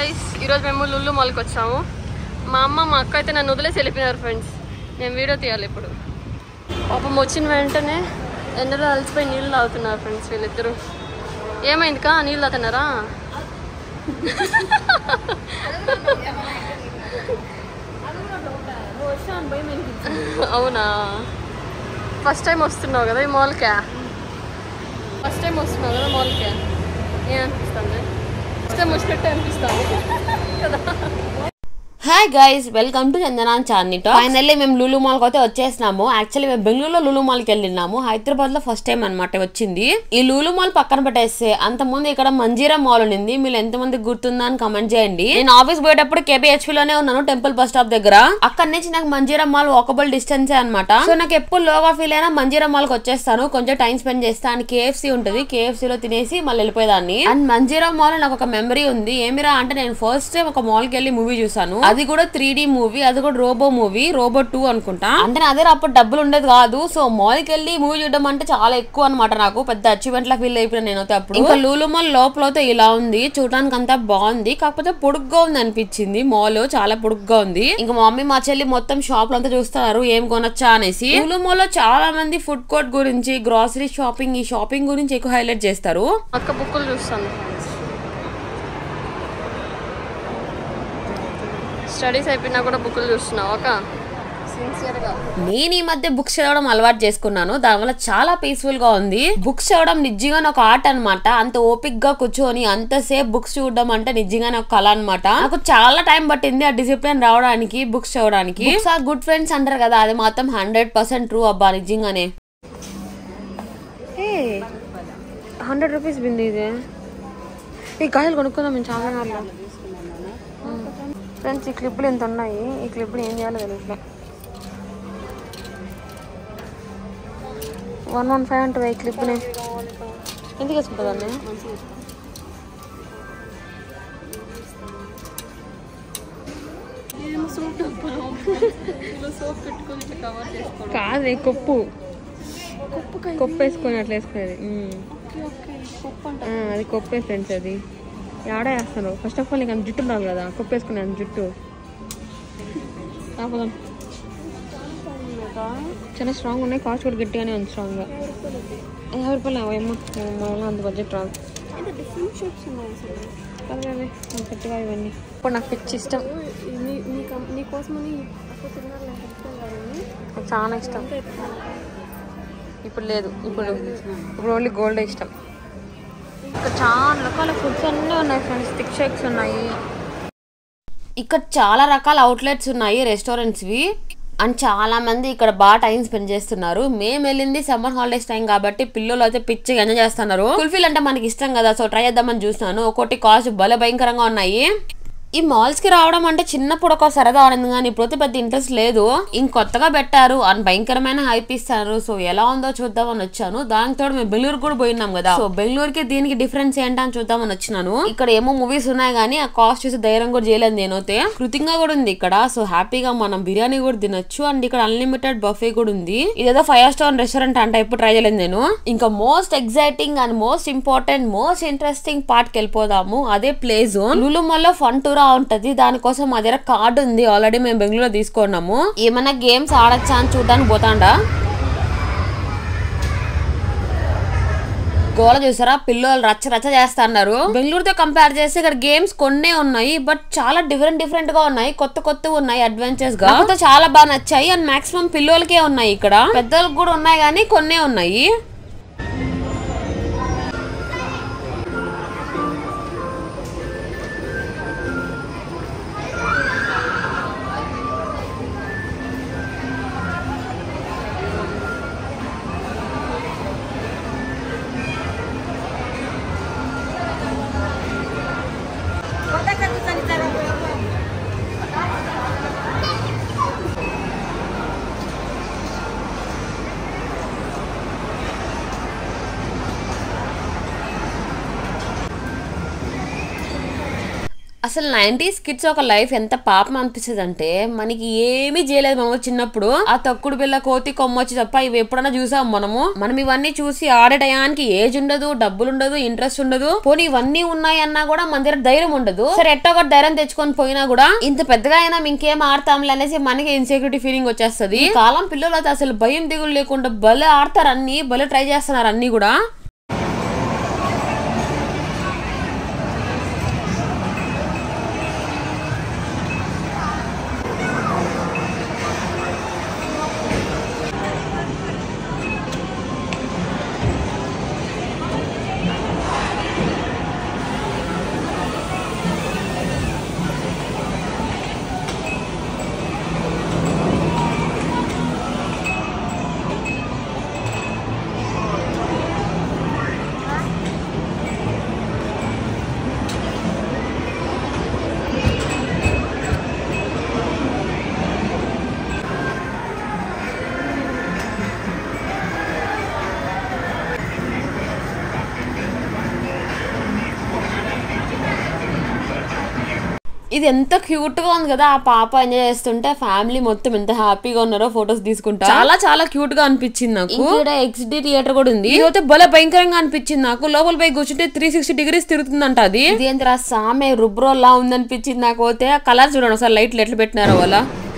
Guys ఈరోజు మేము Lulu మాల్కి వచ్చాము మా అమ్మ మా అక్క అయితే నన్ను వదిలేసి వెళ్ళిపోయినారు ఫ్రెండ్స్ నేను వీడియో తీయాలి ఇప్పుడు పాపం వచ్చిన వెంటనే ఎండలో అలసిపోయి నీళ్ళు తాగుతున్నారు ఫ్రెండ్స్ వీళ్ళిద్దరు ఏమైంది కా నీళ్ళు తాగుతున్నారా అవునా ఫస్ట్ టైం వస్తున్నావు కదా ఈ మాల్కే ఫస్ట్ టైం వస్తున్నావు కదా మాల్కే ఏం అనిపిస్తుంది ఫస్ట్ టైం వచ్చినట్టే అనిపిస్తుంది కదా హాయ్ గైస్ వెల్కమ్ టు చందనాన్ చార్ని ఫైనల్లీ మేము లూలు మాల్ కి అయితే వచ్చేసినాము యాక్చువల్లీ మేము బెంగళూరులో లూలు మాల్ కి వెళ్ళినాము హైదరాబాద్ లో ఫస్ట్ టైం అనమాట వచ్చింది ఈ లూలు మాల్ పక్కన పెట్టేస్తే అంత ముందు ఇక్కడ మంజీరా మాల్ ఉంది మీరు ఎంత మంది గుర్తుందా అని కమెంట్ చేయండి నేను ఆఫీస్ పోయేటప్పుడు కేబిహెచ్పి లోనే ఉన్నాను టెంపుల్ బస్ స్టాప్ దగ్గర అక్కడ నుంచి నాకు మంజీరా మాల్ వాకబుల్ డిస్టెన్స్ అనమాట సో నాకు ఎప్పుడు లోగా ఫీల్ అయినా మంజీరా మాల్ కి వచ్చేస్తాను కొంచెం టైం స్పెండ్ చేస్తాను అండ్ కేఎఫ్సీ ఉంటుంది కేఎఫ్సీ లో తినేసి మళ్ళీ వెళ్ళిపోయేదాన్ని అండ్ మంజీరా మాల్ నాకు ఒక మెమరీ ఉంది ఏమిరా అంటే నేను ఫస్ట్ టైం ఒక మాల్ కి వెళ్ళి మూవీ చూసాను అది కూడా త్రీ డి మూవీ అది కూడా రోబో మూవీ రోబో టూ అనుకుంటా అంటే నా దగ్గర అప్పుడు డబ్బులు ఉండేది కాదు సో మాల్ కి వెళ్ళి మూవీ చూడడం అంటే చాలా ఎక్కువ అనమాట నాకు పెద్ద అచీవ్మెంట్ లా ఫీల్ అయిపోయాను నేనైతే అప్పుడు ఇంకా లూలు మాల్ లోపల అయితే ఇలా ఉంది చూడడానికి అంతా బాగుంది కాకపోతే పొడుగ్గా ఉంది అనిపించింది మాల్ చాలా పొడుగ్గా ఉంది ఇంకా మా మమ్మీ మా చెల్లి మొత్తం షాప్ అంతా చూస్తున్నారు ఏం కొనొచ్చా అనేసి లూలు మాల్ లో చాలా మంది ఫుడ్ కోర్ట్ గురించి గ్రాసరీ షాపింగ్ ఈ షాపింగ్ గురించి ఎక్కువ హైలైట్ చేస్తారు అక్క బుక్కులు చూస్తాను ఫ్రెండ్స్ స్టడీస్ అయిపోయినా కూడా బుక్కులు చూస్తున్నావు అక్క సిన్సియర్గా నేను ఈ మధ్య బుక్స్ చదవడం అలవాటు చేసుకున్నాను దానివల్ల చాలా పీస్ఫుల్ గా ఉంది బుక్స్ చదవడం నిజంగానే ఒక ఆర్ట్ అన్నమాట అంత ఓపిక్ గా కూర్చొని అంతసేపు బుక్స్ చూడడం అంటే నిజంగానే ఒక కళ అన్నమాట నాకు చాలా టైం పట్టింది ఆ డిసిప్లిన్ రావడానికి బుక్స్ చదవడానికి బుక్స్ ఆర్ గుడ్ ఫ్రెండ్స్ అంటారు కదా అది మాత్రం హండ్రెడ్ పర్సెంట్ ట్రూ అబ్బా నిజంగానే హండ్రెడ్ రూపీస్ బింది ఇది ఈ కాయలు కొనుక్కుందాం మేము చాలా నాళ్ళు ఫ్రెండ్స్ ఈ క్లిప్పులు ఎంత ఉన్నాయి ఈ క్లిప్పులు ఏం చేయాలో తెలియట్లే వన్ వన్ ఫైవ్ అంటారు ఈ క్లిప్ని ఎందుకు వేసుకుంటుందండి కాదు కొప్పు కొప్పు వేసుకొని అట్లా వేసుకునేది ఉమ్. ఆ, అది కొప్పే ఫ్రెండ్స్ అది ఆడ వేస్తాను ఫస్ట్ ఆఫ్ ఆల్ నీకు అంత జుట్టు ఉండాలి కదా కొప్పు వేసుకునే అంత జుట్టు ఆపదాం చాలా స్ట్రాంగ్ ఉన్నాయి కాస్ట్ కూడా గట్టిగానే ఉంది స్ట్రాంగ్గా యాభై రూపాయలు ఏమో మా వల్ల అంత బడ్జెట్ రాదు అదే అదే నాకు గట్టిగా ఇవన్నీ ఇప్పుడు నాకు పిచ్చి ఇష్టం నాకు చాలా ఇష్టం ఇప్పుడు లేదు ఇప్పుడు ఇప్పుడు ఓన్లీ గోల్డ్ ఇష్టం ఇక్కడ చాలా రకాల ఫుడ్స్ అన్నీ ఉన్నాయి ఫ్రెండ్స్ థిక్ షేక్స్ ఉన్నాయి ఇక్కడ చాలా రకాల అవుట్లెట్స్ ఉన్నాయి రెస్టారెంట్స్ వి అండ్ చాలా మంది ఇక్కడ బాగా టైం స్పెండ్ చేస్తున్నారు మేము వెళ్ళింది సమ్మర్ హాలిడేస్ టైం కాబట్టి పిల్లలు అయితే పిచ్చిగా ఎంజాయ్ చేస్తున్నారు ఫుల్ఫిల్ అంటే మనకి ఇష్టం కదా సో ట్రై చేద్దామని చూస్తున్నాను ఒక్కొక్కటి కాస్ట్ భలే భయంకరంగా ఉన్నాయి ఈ మాల్స్ కి రావడం అంటే చిన్నప్పుడు ఒక సరదా ఆడింది కానీ ఇప్పుడైతే పెద్ద ఇంట్రెస్ట్ లేదు ఇంకొత్తగా పెట్టారు అని భయంకరమైన హైప్ ఇస్తారు సో ఎలా ఉందో చూద్దామని వచ్చాను దానికి తోడు మేము బెంగళూరు కూడా పోయినాం కదా సో బెంగళూరుకి దీనికి డిఫరెన్స్ ఏంటని చూద్దామని వచ్చినాను ఇక్కడ ఏమో మూవీస్ ఉన్నాయి కానీ ఆ కాస్ట్ చూసి ధైర్యం కూడా చేయలేదు నేనైతే కృతింగా కూడా ఉంది ఇక్కడ సో హ్యాపీగా మనం బిర్యానీ కూడా తినొచ్చు అండ్ ఇక్కడ అన్లిమిటెడ్ బఫే కూడా ఉంది ఇదేదో ఫైవ్ స్టార్ రెస్టారెంట్ అంటే ఎప్పుడు ట్రై చేయలేదు నేను ఇంకా most exciting and most important most interesting part కి వెళ్ళిపోదాము అదే ప్లే జోన్ లులు మాల్ లో ఫన్ టూర్ ఉంటది దానికోసం మా దగ్గర కార్డు ఉంది ఆల్రెడీ మేము బెంగళూరులో తీసుకున్నాము ఏమైనా గేమ్స్ ఆడచ్చా అని చూడడానికి పోతాండా గోల చూసారా పిల్లలు రచ్చ రచ్చ చేస్తున్నారు బెంగళూరుతో కంపేర్ చేస్తే ఇక్కడ గేమ్స్ కొన్నే ఉన్నాయి బట్ చాలా డిఫరెంట్ డిఫరెంట్ గా ఉన్నాయి కొత్త కొత్త ఉన్నాయి అడ్వెంచర్స్ గా నాకైతే చాలా బాగా నచ్చాయి అండ్ మాక్సిమం పిల్లలకే ఉన్నాయి ఇక్కడ పెద్దలకు కూడా ఉన్నాయి కానీ కొన్నే ఉన్నాయి అసలు నైన్టీస్ కిడ్స్ ఒక లైఫ్ ఎంత పాపం అనిపిస్తుంది అంటే మనకి ఏమీ చేయలేదు మనం చిన్నప్పుడు ఆ తక్కుడు పిల్ల కోతి కొమ్మొచ్చి తప్ప ఇవి ఎప్పుడన్నా చూసాం మనము మనం ఇవన్నీ చూసి ఆడే టయానికి ఏజ్ ఉండదు డబ్బులు ఉండదు ఇంట్రెస్ట్ ఉండదు పోనీ ఇవన్నీ ఉన్నాయి అన్నా కూడా మన దగ్గర ధైర్యం ఉండదు సరే ఎట్టో ఒకటి ధైర్యం తెచ్చుకొని పోయినా కూడా ఇంత పెద్దగా అయినా ఇంకేం ఆడతాంలే అనేసి మనకి ఇన్సెక్యూరిటీ ఫీలింగ్ వచ్చేస్తది ఈ కాలం పిల్లలు అయితే అసలు భయం దిగులు లేకుండా భలే ఆడతారు అన్ని భలే ట్రై చేస్తున్నారు అన్ని కూడా ఇది ఎంత క్యూట్ గా ఉంది కదా ఆ పాప ఎంజాయ్ చేస్తుంటే ఫ్యామిలీ మొత్తం ఎంత హ్యాపీగా ఉన్నారో ఫొటోస్ తీసుకుంటా చాలా చాలా క్యూట్ గా అనిపించింది నాకు ఇక్కడ ఎక్స్డి థియేటర్ కూడా ఉంది ఇది అయితే భలే భయంకరంగా అనిపించింది నాకు లోపల పోయి కూర్చుంటే త్రీ సిక్స్టీ డిగ్రీస్ తిరుగుతుందంట అది ఇది ఏంటరా సామె రుబ్రోలా ఉంది అనిపించింది నాకు అయితే ఆ కలర్ చూడండి ఒకసారి లైట్లు ఎట్లా పెట్టినారో వాళ్ళ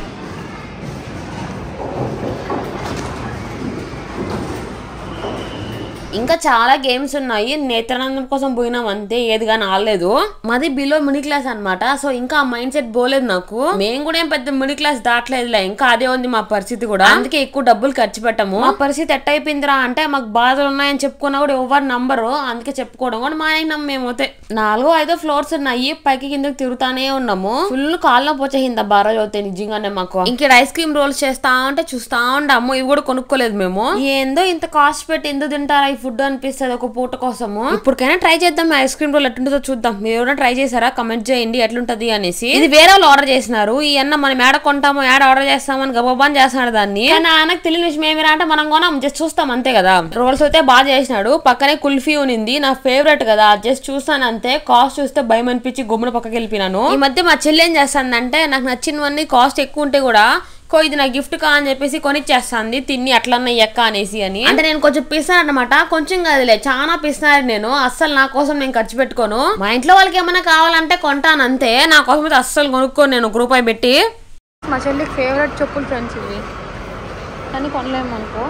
ఇంకా చాలా గేమ్స్ ఉన్నాయి నేత్రానందం కోసం పోయినాం అంతే ఏది కానీ ఆడలేదు మాది బిలో మిడిల్ క్లాస్ అన్నమాట సో ఇంకా ఆ మైండ్ సెట్ పోలేదు నాకు మేము కూడా ఏం పెద్ద మిడిల్ క్లాస్ దాటలేదులే ఇంకా అదే ఉంది మా పరిస్థితి కూడా అందుకే ఎక్కువ డబ్బులు ఖర్చు పెట్టము మా పరిస్థితి ఎట్ట అయిపోయిందిరా అంటే మాకు బాధలు ఉన్నాయని చెప్పుకున్నా కూడా ఎవరు నంబరు అందుకే చెప్పుకోవడం కూడా మా ఆయన మేమైతే నాలుగో ఐదో ఫ్లోర్స్ ఉన్నాయి పైకి కిందకి తిరుగుతానే ఉన్నాము ఫుల్ కాళ్ళ పోచేసింది ఆ బారా చదివితే నిజంగానే మాకు ఇంకా ఐస్ క్రీమ్ రోల్స్ చేస్తా ఉంటే చూస్తా ఉంటాము ఇవి కూడా కొనుక్కోలేదు మేము ఏందో ఇంత కాస్ట్ పెట్టి ఎందుకు తింటారా ఈ ఫుడ్ అనిపిస్తుంది ఒక పూట కోసము ఇప్పటికైనా ట్రై చేద్దాం ఐస్ క్రీమ్ రోల్ ఎట్లుంటుందో చూద్దాం మీరు ఎవరైనా ట్రై చేశారా కమెంట్ చేయండి ఎట్లుంటది అనేసి ఇది వేరే వాళ్ళు ఆర్డర్ చేసినారు ఈ అన్న మనం ఏడ కొంటామో ఏడ ఆర్డర్ చేస్తామని గబాబాన్ చేస్తున్నాడు దాన్ని కానీ ఆయనకు తెలియని విషయం ఏమిరా అంటే మనం కొనం జస్ట్ చూస్తాం అంతే కదా రోల్స్ అయితే బాగా చేసినాడు పక్కనే కుల్ఫీ ఉనింది నా ఫేవరెట్ కదా జస్ట్ చూస్తాను అంతే కాస్ట్ చూస్తే భయం అనిపించి గుమ్మడి పక్కకి వెళ్ళిపోయినాను ఈ మధ్య మా చెల్లి ఏం చేస్తానంటే నాకు నచ్చినవన్నీ కాస్ట్ ఎక్కువ ఉంటే కూడా కో ఇది నా గిఫ్ట్ కా అని చెప్పేసి కొనిచ్చేస్తాంది తిని అట్లన్నా ఎక్క అనేసి అని అంటే నేను కొంచెం పిస్తాను అనమాట కొంచెం కాదులే చాలా పిస్తున్నారు నేను అస్సలు నా కోసం నేను ఖర్చు పెట్టుకోను మా ఇంట్లో వాళ్ళకి ఏమైనా కావాలంటే కొంటాను అంతే నా కోసం అయితే అస్సలు కొనుక్కోను నేను ఒక రూపాయి పెట్టి మా చెల్లికి ఫేవరెట్ చెప్పులు ఫ్రెండ్స్ ఇవి కానీ కొనలేము అనుకో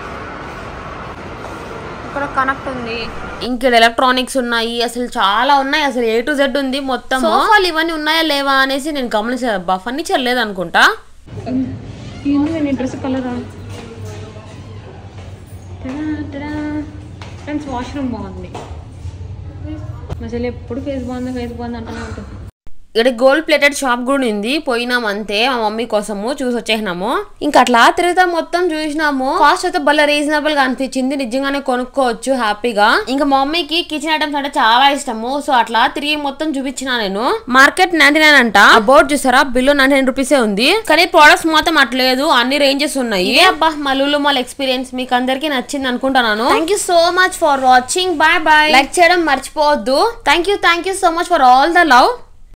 ఇక్కడ కనెక్ట్ ఉంది ఇంకా ఎలక్ట్రానిక్స్ ఉన్నాయి అసలు చాలా ఉన్నాయి అసలు ఏ టు జెడ్ ఉంది మొత్తం సోఫాలు ఇవన్నీ ఉన్నాయా లేవా అనేసి నేను గమనించాను అబ్బా ఫర్నిచర్ లేదనుకుంటా ఏంది నీ డ్రెస్ కలరా ఫ్రెండ్స్ వాష్రూమ్ బాగుంది మా చెల్లి ఎప్పుడు ఫేస్ బాగుంది ఫేస్ బాగుంది అంటూనే ఉంటుంది ఇక్కడ గోల్డ్ ప్లేటెడ్ షాప్ కూడా ఉంది పోయినాం అంతే మా మమ్మీ కోసము చూసి వచ్చేసినాము ఇంకా అట్లా తిరుగుతా మొత్తం చూసినాము కాస్ట్ అయితే భలే రీజనబుల్ గా అనిపించింది నిజంగానే కొనుక్కోవచ్చు హ్యాపీగా ఇంకా మా మమ్మీకి కిచెన్ ఐటమ్స్ అంటే చాలా ఇష్టము సో అట్లా తిరిగి మొత్తం చూపించిన నేను మార్కెట్ నైన్టీ నైన్ అంట ఆ బోర్డు చూసారా బిల్లు నైన్టీ నైన్ రూపీసే ఉంది కానీ ప్రొడక్ట్స్ మాత్రం అట్లేదు అన్ని రేంజెస్ ఉన్నాయి ఇదే అబ్బా మా లూలు మాల్ ఎక్స్పీరియన్స్ మీకు అందరికీ నచ్చింది అనుకుంటున్నాను thank you so much for watching bye bye like చేయడం మర్చిపోవద్దు thank you thank you so much for all the love